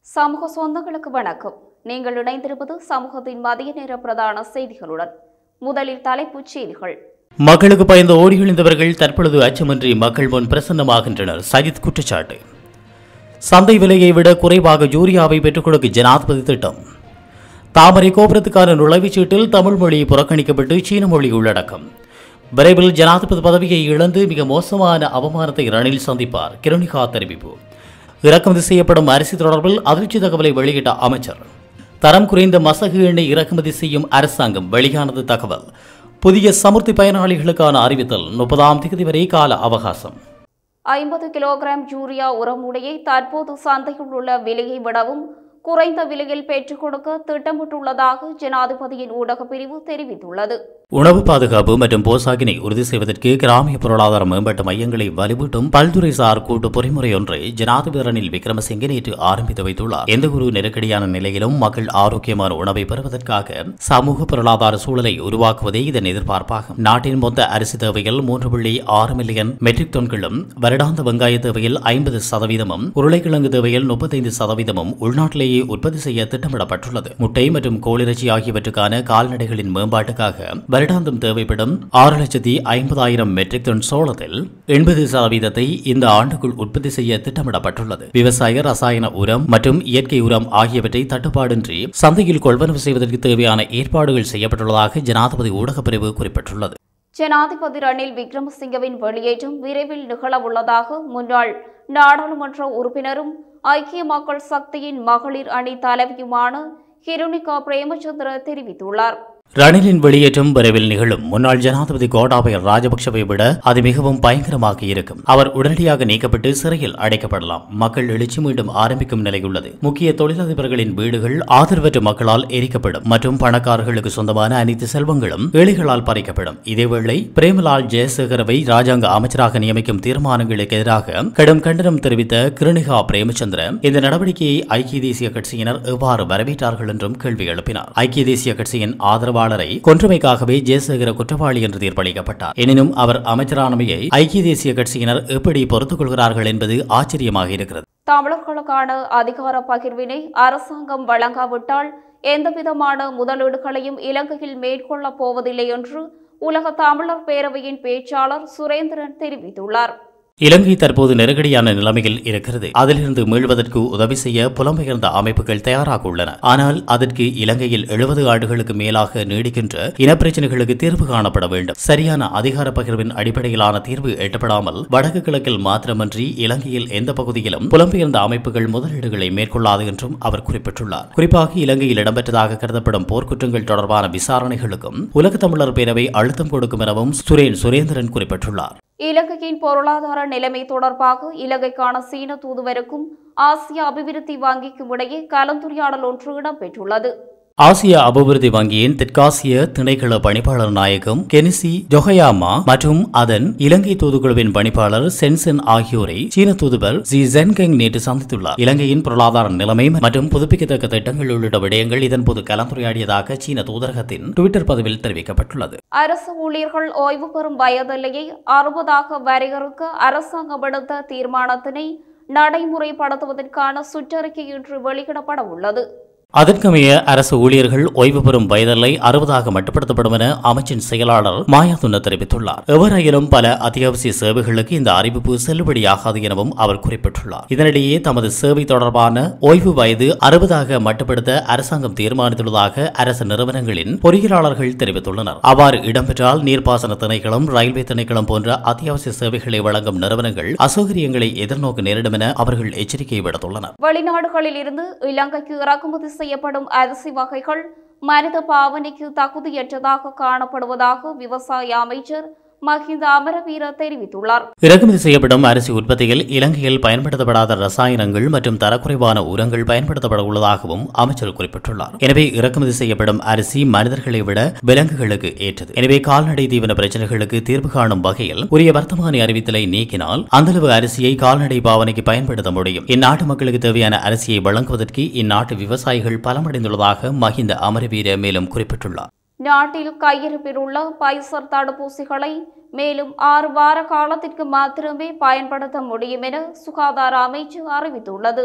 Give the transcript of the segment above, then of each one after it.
சமூக சொந்தங்களுக்கு வணக்கம் நீங்கள் இணைந்திருப்பது சமூகத்தின் மதிய நேர பிரதான செய்திகளுடன் முதலில் தலைப்புச் செய்திகள் மக்களுக்கு பயந்து ஓடி எழுந்தவர்கள் தற்பொழுது அச்சமின்றி மக்கள் முன் பிரசன்னமாகின்றனர் சஜித் குற்றச்சாட்டு சந்தை விலையை விட குறைவாக யூரியாவை பெற்றுக் கொடுக்க ஜனாதிபதி திட்டம் தாமரை கோபுரத்துக்கான நுழைவுச் சீட்டில் தமிழ் மொழி புறக்கணிக்கப்பட்டு சீன மொழி உள்ளடக்கம் விரைவில் ஜனாதிபதி பதவியை இழந்து மிக மோசமான அவமானத்தை ரணில் சந்திப்பார் கிருணிகா தெரிவிப்பு இறக்குமதி செய்யப்படும் அரிசி தொடர்பில் அதிர்ச்சி தகவலை வெளியிட்ட அமைச்சர் தரம் குறைந்த மசகு எண்ணெய் இறக்குமதி செய்யும் அரசாங்கம் வெளியானது தகவல் புதிய சமுர்த்தி பயனாளிகளுக்கான அறிவித்தல் முப்பதாம் தேதி வரை கால அவகாசம் ஐம்பது கிலோகிராம் யூரியா உரமுடையை தற்போது சந்தையில் உள்ள விலையை விடவும் குறைந்த விலையில் பெற்றுக் கொடுக்க திட்டமிட்டுள்ளதாக ஜனாதிபதியின் ஊடகப் பிரிவு தெரிவித்துள்ளது உணவு பாதுகாப்பு மற்றும் போசாக்கினை உறுதி செய்வதற்கு கிராமிய பொருளாதார மேம்பாட்டு மையங்களை வலுவூட்டும் பல்துறைசார் கூட்டு பொறிமுறை ஒன்றை ஜனாதிபதி ரணில் விக்ரமசிங்கே நேற்று ஆரம்பித்து வைத்துள்ளார் எந்த ஒரு நெருக்கடியான நிலையிலும் மக்கள் ஆரோக்கியமான உணவை பெறுவதற்காக சமூக பொருளாதார சூழலை உருவாக்குவதே இதன் எதிர்பார்ப்பாகும் நாட்டின் மொத்த அரிசி தேவையில் மூன்று புள்ளி ஆறு மில்லியன் மெட்ரிக் டன்களும் வருடாந்த வெங்காய தேவையில் ஐம்பது சதவீதமும் உருளைக்கிழங்கு தேவையில் முப்பத்தைந்து சதவீதமும் உள்நாட்டிலேயே உற்பத்தி செய்ய திட்டமிடப்பட்டுள்ளது முட்டை மற்றும் கோழிறைச்சி ஆகியவற்றுக்கான கால்நடைகளின் மேம்பாட்டுக்காக வருடாந்தம் தேவைப்படும் ஆறு லட்சத்தி ஐம்பதாயிரம் மெட்ரிக் டன் சோளத்தில் எண்பது சதவீதத்தை இந்த ஆண்டுக்குள் உற்பத்தி செய்ய திட்டமிடப்பட்டுள்ளது விவசாய ரசாயன உரம் மற்றும் இயற்கை உரம் ஆகியவற்றை தட்டுப்பாடின்றி சந்தையில் கொள்வனவு செய்வதற்கு தேவையான ஏற்பாடுகள் செய்யப்பட்டுள்ளதாக ஜனாதிபதி ஊடகப் பிரிவு குறிப்பிட்டுள்ளது ஜனாதிபதி ரணில் விக்ரமசிங்கவின் வெளியேற்றம் விரைவில் நிகழவுள்ளதாக முன்னாள் நாடாளுமன்ற உறுப்பினரும் ஐக்கிய மக்கள் சக்தியின் மகளிர் அணி தலைவியுமான ஹிருணிகா பிரேமச்சந்திர தெரிவித்துள்ளார் ரணிலின் வெளியேற்றம் விரைவில் நிகழும் முன்னாள் ஜனாதிபதி கோட்டாபய ராஜபக்சவை விட அது மிகவும் பயங்கரமாக இருக்கும் அவர் உடனடியாக நீக்கப்பட்டு சிறையில் அடைக்கப்படலாம் மக்கள் எழுச்சி மீண்டும் ஆரம்பிக்கும் நிலையுள்ளது முக்கிய தொழிலதிபர்களின் வீடுகள் ஆதரவற்ற மக்களால் எரிக்கப்படும் மற்றும் பணக்காரர்களுக்கு சொந்தமான அனைத்து செல்வங்களும் ஏழைகளால் பறிக்கப்படும் இதேவேளை பிரேமலால் ஜெயசேகரவை ராஜாங்க அமைச்சராக நியமிக்கும் தீர்மானங்களுக்கு எதிராக கடும் கண்டனம் தெரிவித்த கிருணிகா பிரேமச்சந்திர இந்த நடவடிக்கையை ஐக்கிய தேசிய கட்சியினர் எவ்வாறு வரவேற்றார்கள் என்றும் கேள்வி எழுப்பினார் ஐக்கிய தேசிய கட்சியின் ஆதரவாளரை கொன்றமைக்காகவே ஜெயசேகர குற்றவாளி என்று தீர்ப்பளிக்கப்பட்டார் எனினும் அவர் அமைச்சரானமையை ஐக்கிய தேசிய கட்சியினர் எப்படி பொறுத்துக் கொள்கிறார்கள் என்பது ஆச்சரியமாக இருக்கிறது தமிழர்களுக்கான அதிகார பகிர்வினை அரசாங்கம் வழங்காவிட்டால் எந்தவிதமான முதலீடுகளையும் இலங்கையில் மேற்கொள்ளப் போவதில்லை என்று உலக தமிழர் பேரவையின் பேச்சாளர் சுரேந்திரன் தெரிவித்துள்ளார் இலங்கை தற்போது நெருக்கடியான நிலைமையில் இருக்கிறது அதிலிருந்து மீள்வதற்கு உதவி செய்ய புலம்பெயர்ந்த அமைப்புகள் தயாராக உள்ளன ஆனால் அதற்கு இலங்கையில் எழுபது ஆண்டுகளுக்கு மேலாக நீடிக்கின்ற இனப்பிரச்சனைகளுக்கு தீர்வு காணப்பட வேண்டும் சரியான அதிகார பகிர்வின் அடிப்படையிலான தீர்வு எட்டப்படாமல் வடக்கு கிழக்கில் மாத்திரமன்றி இலங்கையில் எந்த பகுதியிலும் புலம்பெயர்ந்த அமைப்புகள் முதலீடுகளை மேற்கொள்ளாது என்றும் அவர் குறிப்பிட்டுள்ளார் குறிப்பாக இலங்கையில் இடம்பெற்றதாக கருதப்படும் போர்க்குற்றங்கள் தொடர்பான விசாரணைகளுக்கும் உலக தமிழர் பேரவை அழுத்தம் கொடுக்கும் எனவும் சுரேன் சுரேந்திரன் குறிப்பிட்டுள்ளார் இலங்கையின் பொருளாதார நிலைமை தொடர்பாக இலங்கைக்கான சீன தூதுவருக்கும் ஆசிய அபிவிருத்தி வங்கிக்கும் இடையே கலந்துரையாடல் ஒன்று இடம்பெற்றுள்ளது ஆசிய அபிவிருத்தி வங்கியின் தெற்காசிய திணைக்கள பணிப்பாளர் நாயகம் கெனிசி ஜொஹயாமா மற்றும் அதன் இலங்கை தூதுக்குழுவின் பணிப்பாளர் சென்சென் ஆகியோரை சீன தூதுவர் ஜி ஜென்கெங் நேற்று சந்தித்துள்ளார் இலங்கையின் பொருளாதார நிலைமை மற்றும் புதுப்பிக்கத்தக்க திட்டங்கள் உள்ளிட்ட விடயங்கள் இதன்போது கலந்துரையாடியதாக சீன தூதரகத்தின் டுவிட்டர் பதிவில் தெரிவிக்கப்பட்டுள்ளது அரசு ஊழியர்கள் ஓய்வு பெறும் வயதெல்லையை அறுபதாக வரையறுக்க அரசாங்கம் எடுத்த தீர்மானத்தினை நடைமுறைப்படுத்துவதற்கான சுற்றறிக்கை இன்று வெளியிடப்பட உள்ளது அதற்கமைய அரசு ஊழியர்கள் ஓய்வு பெறும் வயதல்லை அறுபதாக மட்டுப்படுத்தப்படும் என அமைச்சின் செயலாளர் மாயாதுன்ன தெரிவித்துள்ளார் எவராயினும் பல அத்தியாவசிய சேவைகளுக்கு இந்த அறிவிப்பு செல்லுபடியாகாது எனவும் அவர் குறிப்பிட்டுள்ளார் இதனிடையே தமது சேவை தொடர்பான ஓய்வு வயது அறுபதாக மட்டுப்படுத்த அரசாங்கம் தீர்மானித்துள்ளதாக அரசு நிறுவனங்களின் பொறியியலாளர்கள் தெரிவித்துள்ளனர் அவ்வாறு இடம்பெற்றால் நீர்ப்பாசன திணைக்களம் ரயில்வே திணைக்களம் போன்ற அத்தியாவசிய சேவைகளை வழங்கும் நிறுவனங்கள் அசௌகரியங்களை எதிர்நோக்க நேரிடும் என அவர்கள் எச்சரிக்கை விடுத்துள்ளனர் வெளிநாடுகளில் இருந்து இலங்கைக்கு இறக்குமதி செய்யப்படும் அரிசி வகைகள் மனித பாவனைக்கு தகுதியற்றதாக காணப்படுவதாக விவசாய அமைச்சர் மஹிந்த அமரவீர தெரிவித்துள்ளார் இறக்குமதி செய்யப்படும் அரிசி உற்பத்தியில் இலங்கையில் பயன்படுத்தப்படாத ரசாயனங்கள் மற்றும் தரக்குறைவான உரங்கள் பயன்படுத்தப்பட உள்ளதாகவும் அமைச்சர் குறிப்பிட்டுள்ளார் எனவே இறக்குமதி செய்யப்படும் அரிசி மனிதர்களை விட விலங்குகளுக்கு ஏற்றது எனவே கால்நடை தீவன பிரச்சனைகளுக்கு தீர்வு காணும் வகையில் உரிய வர்த்தமானி அறிவித்தலை நீக்கினால் அந்தளவு அரிசியை கால்நடை பாவனைக்கு பயன்படுத்த முடியும் இந்நாட்டு மக்களுக்கு தேவையான அரிசியை வழங்குவதற்கு இந்நாட்டு விவசாயிகள் பலமடைந்துள்ளதாக மஹிந்த அமரவீர மேலும் குறிப்பிட்டுள்ளார் நாட்டில் கையிருப்பில் உள்ள பைசர் தடுப்பூசிகளை மேலும் ஆறு வார காலத்திற்கு மாத்திரமே பயன்படுத்த முடியும் என சுகாதார அமைச்சு அறிவித்துள்ளது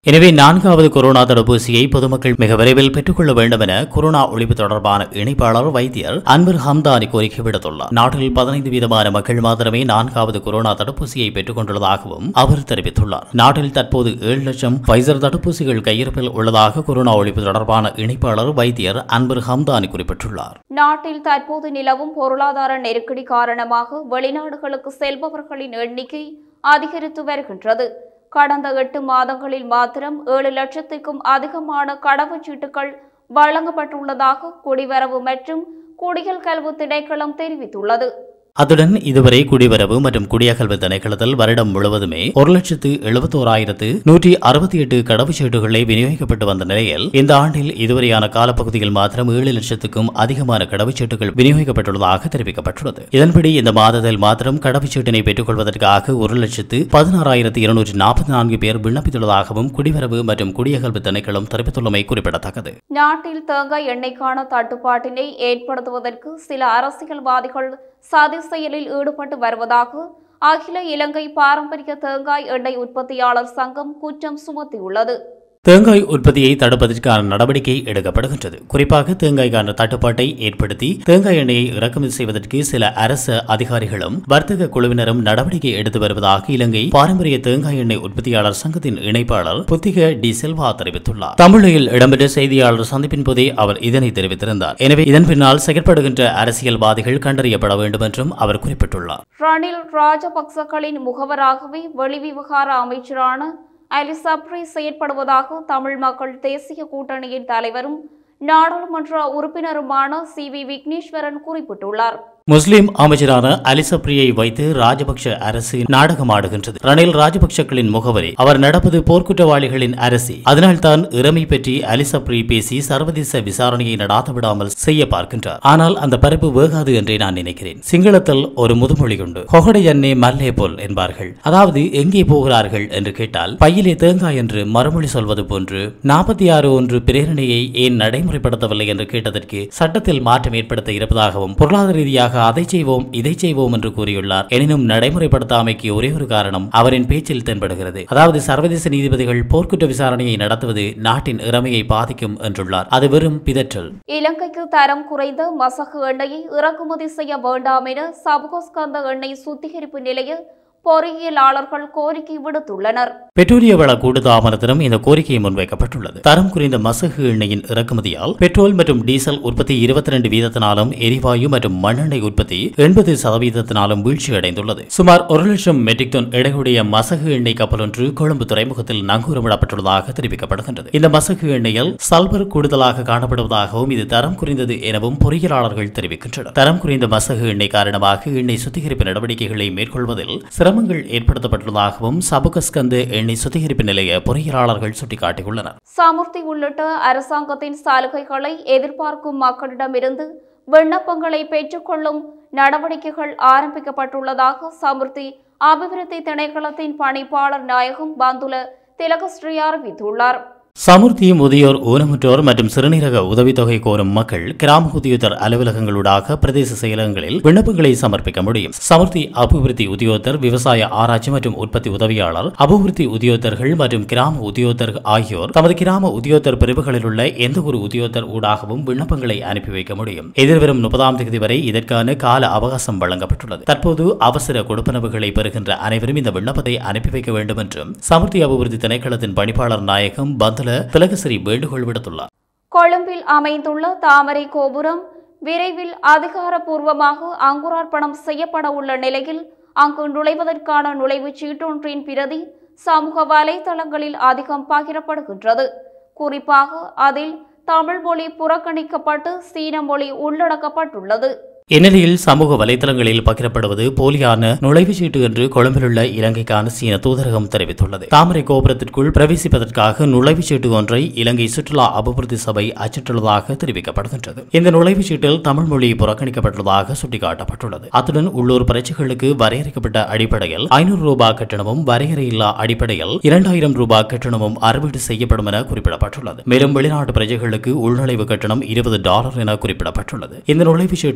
எனவே நான்காவது கொரோனா தடுப்பூசியை பொதுமக்கள் மிக விரைவில் பெற்றுக்கொள்ள வேண்டும் என கொரோனா ஒழிப்பு தொடர்பான இணைப்பாளர் வைத்தியர் அன்வர் ஹம்தானி கோரிக்கை விடுத்துள்ளார் நாட்டில் பதினைந்து வீதமான மக்கள் மாத்திரமே நான்காவது கொரோனா தடுப்பூசியை பெற்றுக் கொண்டுள்ளதாகவும் அவர் தெரிவித்துள்ளார் நாட்டில் தற்போது ஏழு லட்சம் பைசர் தடுப்பூசிகள் கையிருப்பில் உள்ளதாக கொரோனா ஒழிப்பு தொடர்பான இணைப்பாளர் வைத்தியர் அன்வர் ஹம்தானி குறிப்பிட்டுள்ளார் நாட்டில் தற்போது நிலவும் பொருளாதார நெருக்கடி காரணமாக வெளிநாடுகளுக்கு செல்பவர்களின் எண்ணிக்கை அதிகரித்து வருகின்றது கடந்த எட்டு மாதங்களில் மாத்திரம் ஏழு லட்சத்திற்கும் அதிகமான கடவுச்சீட்டுகள் வழங்கப்பட்டுள்ளதாக குடிவரவு மற்றும் குடியல் கல்வி திணைக்களம் தெரிவித்துள்ளது அத்துடன் இதுவரை குடிவரவு மற்றும் குடியகல்வு திணைக்களத்தில் வருடம் முழுவதுமே ஒரு லட்சத்து எழுபத்தோராயிரத்து நூற்றி அறுபத்தி எட்டு கடவுச்சீட்டுகளை விநியோகிக்கப்பட்டு வந்த நிலையில் இந்த ஆண்டில் இதுவரையான காலப்பகுதியில் மாத்திரம் ஏழு லட்சத்துக்கும் அதிகமான கடவுச்சீட்டுகள் விநியோகிக்கப்பட்டுள்ளதாக தெரிவிக்கப்பட்டுள்ளது இதன்படி இந்த மாதத்தில் மாத்திரம் கடவுச்சீட்டினை பெற்றுக் கொள்வதற்காக ஒரு லட்சத்து பதினாறாயிரத்து இருநூற்றி நாற்பத்தி நான்கு பேர் விண்ணப்பித்துள்ளதாகவும் குடிவரவு மற்றும் குடியகல்வு திணைக்களம் தெரிவித்துள்ளமை குறிப்பிடத்தக்கது நாட்டில் தேங்காய் எண்ணெய்க்கான தட்டுப்பாட்டினை ஏற்படுத்துவதற்கு சில அரசியல்வாதிகள் சதி செயலில் ஈடுபட்டு வருவதாக அகில இலங்கை பாரம்பரிய தேங்காய் எண்ணெய் உற்பத்தியாளர் சங்கம் குற்றம் சுமத்தியுள்ளது தேங்காய் உற்பத்தியை தடுப்பதற்கான நடவடிக்கை எடுக்கப்படுகின்றது குறிப்பாக தேங்காய்க்கான தட்டுப்பாட்டை ஏற்படுத்தி தேங்காய் எண்ணெயை இறக்குமதி செய்வதற்கு சில அரசு அதிகாரிகளும் வர்த்தக குழுவினரும் நடவடிக்கை எடுத்து வருவதாக இலங்கை பாரம்பரிய தேங்காய் எண்ணெய் உற்பத்தியாளர் சங்கத்தின் இணைப்பாளர் புத்திக டி செல்வா தெரிவித்துள்ளார் தமிழில் இடம்பெற்ற செய்தியாளர் சந்திப்பின் போதே அவர் இதனை தெரிவித்திருந்தார் எனவே இதன் பின்னால் செயற்படுகின்ற அரசியல்வாதிகள் கண்டறியப்பட வேண்டும் என்றும் அவர் குறிப்பிட்டுள்ளார் ரணில் ராஜபக்சகளின் முகவராகவே வெளிவிவகார அமைச்சரான அலிசப்ரி செயற்படுவதாக தமிழ் மக்கள் தேசிய கூட்டணியின் தலைவரும் நாடாளுமன்ற உறுப்பினருமான சி வி விக்னேஸ்வரன் குறிப்பிட்டுள்ளார் முஸ்லிம் அமைச்சரான அலிசப்ரியை வைத்து ராஜபக்ஷ அரசு நாடகமாடுகின்றது ரணில் ராஜபக்ஷக்களின் முகவரி அவர் நடப்பது போர்க்குற்றவாளிகளின் அரசி அதனால்தான் இறமை பற்றி அலிசப்ரி பேசி சர்வதேச விசாரணையை நடாத்த விடாமல் செய்ய பார்க்கின்றார் ஆனால் அந்த பரப்பு வேகாது என்றே நான் நினைக்கிறேன் சிங்களத்தில் ஒரு முதுமொழி உண்டு ஹொகடையன்னே மல்லே போல் என்பார்கள் அதாவது எங்கே போகிறார்கள் என்று கேட்டால் பையிலே தேங்காய் என்று மறுமொழி சொல்வது போன்று நாற்பத்தி ஆறு ஒன்று பிரேரணையை ஏன் நடைமுறைப்படுத்தவில்லை என்று கேட்டதற்கு சட்டத்தில் மாற்றம் ஏற்படுத்த இருப்பதாகவும் பொருளாதார ரீதியாக அதை செய்வோம் இதை செய்வோம் என்று கூறியுள்ளார் எனினும் நடைமுறைப்படுத்தாமைக்கு ஒரே ஒரு காரணம் அவரின் பேச்சில் தென்படுகிறது அதாவது சர்வதேச நீதிபதிகள் போர்க்குற்ற விசாரணையை நடத்துவது நாட்டின் இறமையை பாதிக்கும் என்றுள்ளார் அது வெறும் பிதற்றல் இலங்கைக்கு தரம் குறைந்த மசகு எண்ணெயை இறக்குமதி செய்ய வேண்டாம் என சபகோஸ்கந்த எண்ணெய் சுத்திகரிப்பு நிலைய பொறியியலாளர்கள் கோரிக்கை விடுத்துள்ளனர் பெட்ரோலிய வள கூட்டுத்தாபனத்திடம் இந்த கோரிக்கை முன்வைக்கப்பட்டுள்ளது தரம் குறைந்த மசகு எண்ணெயின் இறக்குமதியால் பெட்ரோல் மற்றும் டீசல் உற்பத்தி இருபத்தி ரெண்டு வீதத்தினாலும் எரிவாயு மற்றும் மண்ணெண்ணெய் உற்பத்தி எண்பது சதவீதத்தினாலும் வீழ்ச்சியடைந்துள்ளது சுமார் ஒரு லட்சம் மெட்ரிக் டன் எடையுடைய மசகு எண்ணெய் கப்பல் ஒன்று கொழும்பு துறைமுகத்தில் நங்கூரமிடப்பட்டுள்ளதாக தெரிவிக்கப்படுகின்றது இந்த மசகு எண்ணெயில் சல்பர் கூடுதலாக காணப்படுவதாகவும் இது தரம் குறைந்தது எனவும் பொறியியலாளர்கள் தெரிவிக்கின்றனர் தரம் குறைந்த மசகு எண்ணெய் காரணமாக எண்ணெய் சுத்திகரிப்பு நடவடிக்கைகளை மேற்கொள்வதில் சிரமங்கள் ஏற்படுத்தப்பட்டுள்ளதாகவும் சபுகஸ்கந்து எண்ணெய் சுத்திகரிப்பு நிலைய பொறியியலாளர்கள் சுட்டிக்காட்டியுள்ளனர் சாமர்த்தி உள்ளிட்ட அரசாங்கத்தின் சலுகைகளை எதிர்பார்க்கும் மக்களிடமிருந்து விண்ணப்பங்களை பெற்றுக்கொள்ளும் நடவடிக்கைகள் ஆரம்பிக்கப்பட்டுள்ளதாக சமுர்த்தி அபிவிருத்தி திணைக்களத்தின் பணிப்பாளர் நாயகம் பந்துல திலகஸ்ரீ அறிவித்துள்ளார் சமுர்த்தி முதியோர் ஊனமுற்றோர் மற்றும் சிறுநீரக உதவித்தொகை கோரும் மக்கள் கிராம உத்தியோகத்தர் அலுவலகங்களூடாக பிரதேச செயலகங்களில் விண்ணப்பங்களை சமர்ப்பிக்க முடியும் சமுர்த்தி அபிவிருத்தி உத்தியோகத்தர் விவசாய ஆராய்ச்சி மற்றும் உற்பத்தி உதவியாளர் அபிவிருத்தி உத்தியோகத்தர்கள் மற்றும் கிராம உத்தியோகத்தர் ஆகியோர் தமது கிராம உத்தியோகத்தர் பிரிவுகளில் உள்ள எந்த ஒரு உத்தியோகத்தர் ஊடாகவும் விண்ணப்பங்களை அனுப்பி வைக்க முடியும் எதிர்வரும் முப்பதாம் தேதி வரை இதற்கான கால அவகாசம் வழங்கப்பட்டுள்ளது தற்போது அவசர கொடுப்பனவுகளை பெறுகின்ற அனைவரும் இந்த விண்ணப்பத்தை அனுப்பி வைக்க வேண்டும் என்றும் சமுர்த்தி அபிவிருத்தி திணைக்களத்தின் பணிப்பாளர் நாயகம் பந்துல திலகஸ்ரீ வேண்டுகோள் விடுத்துள்ளார் கொழும்பில் அமைந்துள்ள தாமரை கோபுரம் விரைவில் அதிகாரப்பூர்வமாக அங்குரார்ப்பணம் செய்யப்பட உள்ள நிலையில் அங்கு நுழைவதற்கான நுழைவுச் சீட்டொன்றின் பிரதி சமூக வலைதளங்களில் அதிகம் பகிரப்படுகின்றது குறிப்பாக அதில் தமிழ் மொழி புறக்கணிக்கப்பட்டு சீன மொழி உள்ளடக்கப்பட்டுள்ளது இந்நிலையில் சமூக வலைதளங்களில் பகிரப்படுவது போலியான நுழைவுச் சீட்டு என்று கொழும்பிலுள்ள இலங்கைக்கான சீன தூதரகம் தெரிவித்துள்ளது தாமரை கோபுரத்திற்குள் பிரவேசிப்பதற்காக நுழைவுச் சீட்டு ஒன்றை இலங்கை சுற்றுலா அபிவிருத்தி சபை அச்சிட்டுள்ளதாக தெரிவிக்கப்படுகின்றது இந்த நுழைவுச் சீட்டில் தமிழ் மொழி புறக்கணிக்கப்பட்டுள்ளதாக சுட்டிக்காட்டப்பட்டுள்ளது அத்துடன் உள்ளூர் பரீட்சைகளுக்கு வரையறுக்கப்பட்ட அடிப்படையில் ஐநூறு ரூபாய் கட்டணமும் வரையறையில்லா அடிப்படையில் இரண்டாயிரம் ரூபாய் கட்டணமும் அறுவீடு செய்யப்படும் என குறிப்பிடப்பட்டுள்ளது மேலும் வெளிநாட்டு பிரஜைகளுக்கு உள்நுழைவு கட்டணம் இருபது டாலர் என குறிப்பிடப்பட்டுள்ளது இந்த நுழைவுச் சீட்டில் தமிழ்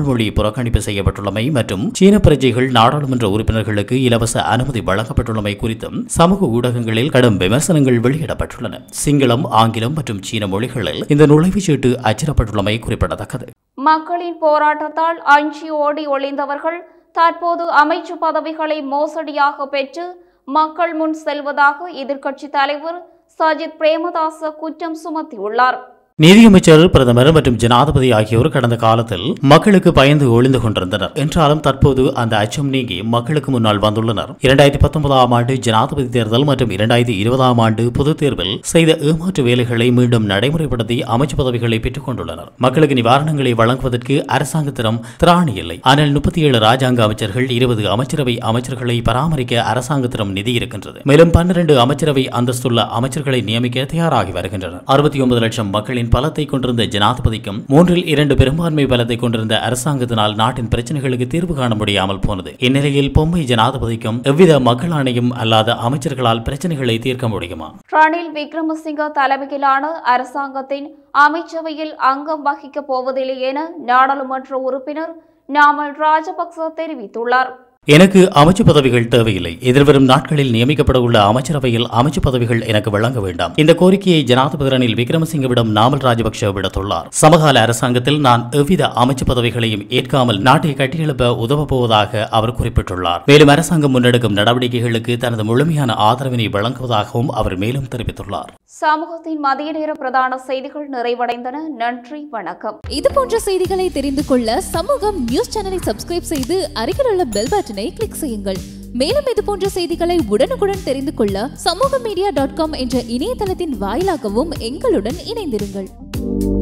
தமிழ் மொழி புறக்கணிப்பு செய்யப்பட்டுள்ளமை மற்றும் சீன பிரஜைகள் நாடாளுமன்ற உறுப்பினர்களுக்கு இலவச அனுமதி வழங்கப்பட்டுள்ளமை குறித்தும் சமூக ஊடகங்களில் கடும் விமர்சனங்கள் வெளியிடப்பட்டுள்ளன சிங்களம் ஆங்கிலம் மற்றும் சீன மொழிகளில் இந்த நுழைவுச் சீட்டு அச்சிடப்பட்டுள்ளமை குறிப்பிடத்தக்கது மக்களின் போராட்டத்தால் அஞ்சி ஓடி ஒளிந்தவர்கள் தற்போது அமைச்சு பதவிகளை மோசடியாக பெற்று மக்கள் முன் செல்வதாக எதிர்க்கட்சி தலைவர் சஜித் பிரேமதாச குற்றம் சுமத்தியுள்ளார் நீதியமைச்சர் பிரதமர் மற்றும் ஜனாதிபதி ஆகியோர் கடந்த காலத்தில் மக்களுக்கு பயந்து ஒளிந்து கொண்டிருந்தனர் என்றாலும் தற்போது அந்த அச்சம் நீங்கி மக்களுக்கு முன்னால் வந்துள்ளனர் இரண்டாயிரத்தி பத்தொன்பதாம் ஆண்டு ஜனாதிபதி தேர்தல் மற்றும் இரண்டாயிரத்தி இருபதாம் ஆண்டு பொதுத் தேர்வில் செய்த ஏமாற்று வேலைகளை மீண்டும் நடைமுறைப்படுத்தி அமைச்சு பதவிகளை பெற்றுக் கொண்டுள்ளனர் மக்களுக்கு நிவாரணங்களை வழங்குவதற்கு அரசாங்கத்திடம் திராணி இல்லை ஆனால் முப்பத்தி ஏழு ராஜாங்க அமைச்சர்கள் இருபது அமைச்சரவை அமைச்சர்களை பராமரிக்க அரசாங்கத்திடம் நிதி இருக்கின்றது மேலும் பன்னிரண்டு அமைச்சரவை அந்தஸ்துள்ள அமைச்சர்களை நியமிக்க தயாராகி வருகின்றனர் அறுபத்தி ஒன்பது லட்சம் மக்களின் பலத்தை கொண்டிருந்த ஜனாதிபதிக்கும் மூன்றில் இரண்டு பெரும்பான்மை பலத்தை கொண்டிருந்த அரசாங்கத்தினால் நாட்டின் பிரச்சனைகளுக்கு தீர்வு காண முடியாமல் போனது இந்நிலையில் பொம்மை ஜனாதிபதிக்கும் எவ்வித மக்கள் ஆணையம் அல்லாத அமைச்சர்களால் பிரச்சனைகளை தீர்க்க முடியுமா ரணில் விக்ரமசிங்க தலைமையிலான அரசாங்கத்தின் அமைச்சவையில் அங்கம் வகிக்கப் போவதில்லை என நாடாளுமன்ற உறுப்பினர் நாமல் ராஜபக்ச தெரிவித்துள்ளார் எனக்கு அமைச்சு பதவிகள் தேவையில்லை எதிர்வரும் நாட்களில் நியமிக்கப்பட உள்ள அமைச்சரவையில் அமைச்சு பதவிகள் எனக்கு வழங்க வேண்டாம் இந்த கோரிக்கையை ஜனாதிபதி ரணில் விக்ரமசிங்கவிடம் நாமல் ராஜபக்ஷ விடுத்துள்ளார் சமகால அரசாங்கத்தில் நான் எவ்வித அமைச்சு பதவிகளையும் ஏற்காமல் நாட்டை கட்டியெழுப்ப உதவப் போவதாக அவர் குறிப்பிட்டுள்ளார் மேலும் அரசாங்கம் முன்னெடுக்கும் நடவடிக்கைகளுக்கு தனது முழுமையான ஆதரவினை வழங்குவதாகவும் அவர் மேலும் தெரிவித்துள்ளார் சமூகத்தின் மதிய நேர பிரதான செய்திகள் நிறைவடைந்தன நன்றி வணக்கம் இது போன்ற செய்திகளை தெரிந்து கொள்ள சமூகம் நியூஸ் சேனலை சப்ஸ்கிரைப் செய்து அருகில் உள்ள பெல் பட்டனை கிளிக் செய்யுங்கள் மேலும் இது போன்ற செய்திகளை உடனுக்குடன் தெரிந்து கொள்ள சமூக மீடியா டாட் காம் என்ற இணையதளத்தின் வாயிலாகவும் எங்களுடன் இணைந்திருங்கள்